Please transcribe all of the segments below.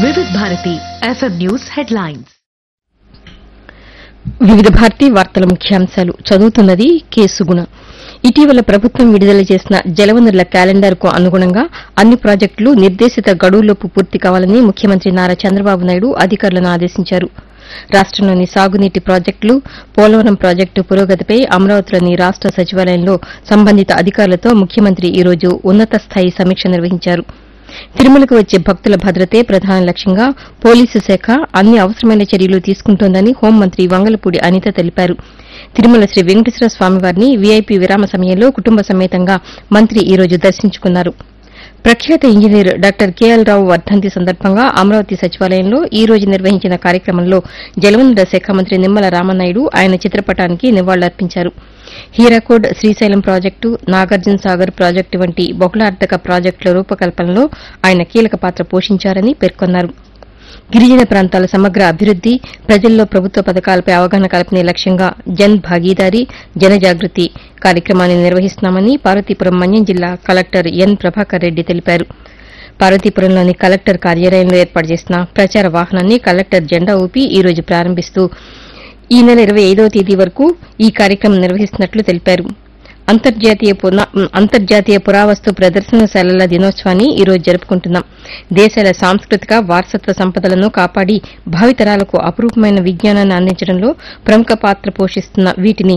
వివిధ Bharati FM news headlines వివిధ భారతి వార్తల ముఖ్యాంశాలు చదువుతున్నది కె సుగుణ ఇటీవల ప్రభుత్వం విడుదల చేసిన జలవనరుల క్యాలెండర్ కు అనుగుణంగా అన్ని ప్రాజెక్టులు నిర్దేశిత గడువులోపు పూర్తి కావాలని ముఖ్యమంత్రి నారా చంద్రబాబు నాయుడు అధికారులను ఆదేశించారు రాష్టంలోని సాగునీటి ప్రాజెక్టులు పోలవరం ప్రాజెక్టు పురోగతిపై అమరావతిలోని రాష్ట సచివాలయంలో సంబంధిత అధికారులతో ముఖ్యమంత్రి ఈ రోజు ఉన్నత స్థాయి సమీక్ష నిర్వహించారు తిరుమలకు వచ్చే భక్తుల భద్రతే ప్రధాన లక్ష్యంగా పోలీసు శాఖ అన్ని అవసరమైన చర్యలు తీసుకుంటోందని హోంమంత్రి వంగలపూడి అనిత తెలిపారు తిరుమల శ్రీ వెంకటేశ్వర స్వామివారిని వీఐపీ విరామ సమయంలో కుటుంబ సమేతంగా మంత్రి ఈ రోజు దర్శించుకున్నారు ప్రఖ్యాత ఇంజనీర్ డాక్టర్ కేఎల్ రావు వర్ధంతి సందర్భంగా అమరావతి సచివాలయంలో ఈ రోజు నిర్వహించిన కార్యక్రమంలో జలవనరుల శాఖ మంత్రి నిమ్మల రామనాయుడు ఆయన చిత్రపటానికి నివాళులర్పించారు హీరాకోడ్ శ్రీశైలం ప్రాజెక్టు నాగార్జున సాగర్ ప్రాజెక్టు వంటి బహుళార్థక ప్రాజెక్టుల రూపకల్పనలో ఆయన కీలక పాత్ర పోషించారని పేర్కొన్నారు గిరిజన ప్రాంతాల సమగ్ర అభివృద్ది ప్రజల్లో ప్రభుత్వ పథకాలపై అవగాహన కల్పనే లక్ష్యంగా జన్ భాగీదారీ జనజాగృతి కార్యక్రమాన్ని నిర్వహిస్తున్నామని పార్వతీపురం మన్యం జిల్లా కలెక్టర్ ఎన్ ప్రభాకర్ రెడ్డి తెలిపారు పార్వతీపురంలోని కలెక్టర్ కార్యాలయంలో ఏర్పాటు చేసిన ప్రచార వాహనాన్ని కలెక్టర్ జెండా ఊపి ఈ రోజు ప్రారంభిస్తూ ఈ నెల ఇరవై ఐదవ తేదీ వరకు ఈ కార్యక్రమం నిర్వహిస్తున్నట్లు తెలిపారు అంతర్జాతీయ పునా- అంతర్జాతీయ పురావస్తు ప్రదర్శనశాలల దినోత్సవాన్ని ఈ రోజు జరుపుకుంటున్నాం దేశాల సాంస్కృతిక వారసత్వ సంపదలను కాపాడి భావితరాలకు అపురూపమైన విజ్ఞానాన్ని అందించడంలో ప్రముఖ పాత్ర పోషిస్తున్న వీటిని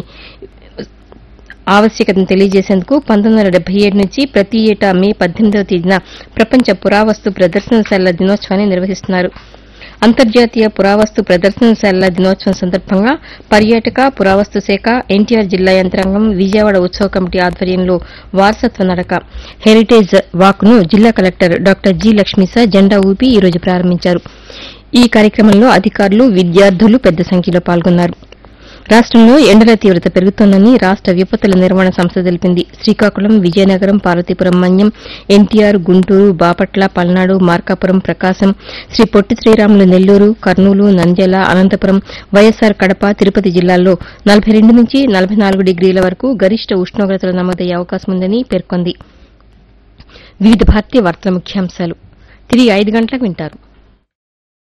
ఆవశ్యకతను తెలియజేసేందుకు పంతొమ్మిది వందల డెబ్బై ఏడు నుంచి ప్రతి ఏటా మే పద్దెనిమిదవ తేదీన ప్రపంచ పురావస్తు ప్రదర్శనశాలల దినోత్సవాన్ని నిర్వహిస్తున్నారు అంతర్జాతీయ పురావస్తు ప్రదర్శనశాలల దినోత్సవం సందర్భంగా పర్యాటక పురావస్తు శాఖ ఎన్టీఆర్ జిల్లా యంత్రాంగం విజయవాడ ఉత్సవ కమిటీ ఆధ్వర్యంలో వారసత్వ నడక హెరిటేజ్ వాక్ను జిల్లా కలెక్టర్ డాక్టర్ జి లక్ష్మీస జెండా ఊపి ఈ రోజు ప్రారంభించారు ఈ కార్యక్రమంలో అధికారులు విద్యార్థులు పెద్ద సంఖ్యలో పాల్గొన్నారు రాష్టంలో ఎండల తీవ్రత పెరుగుతోందని రాష్ట విపత్తుల నిర్వహణ సంస్థ తెలిపింది శ్రీకాకుళం విజయనగరం పార్వతీపురం మన్యం ఎన్టీఆర్ గుంటూరు బాపట్ల పల్నాడు మార్కాపురం ప్రకాశం శ్రీ పొట్టి శ్రీరాములు నెల్లూరు కర్నూలు నంద్యాల అనంతపురం వైఎస్సార్ కడప తిరుపతి జిల్లాల్లో నలభై రెండు నుంచి నలభై నాలుగు డిగ్రీల వరకు గరిష్ట ఉష్ణోగ్రతలు నమోదయ్యే అవకాశం ఉందని పేర్కొంది వివిధ భారతీయ వార్తల ముఖ్యాంశాలు తిరిగి ఐదు గంటలకు వింటారు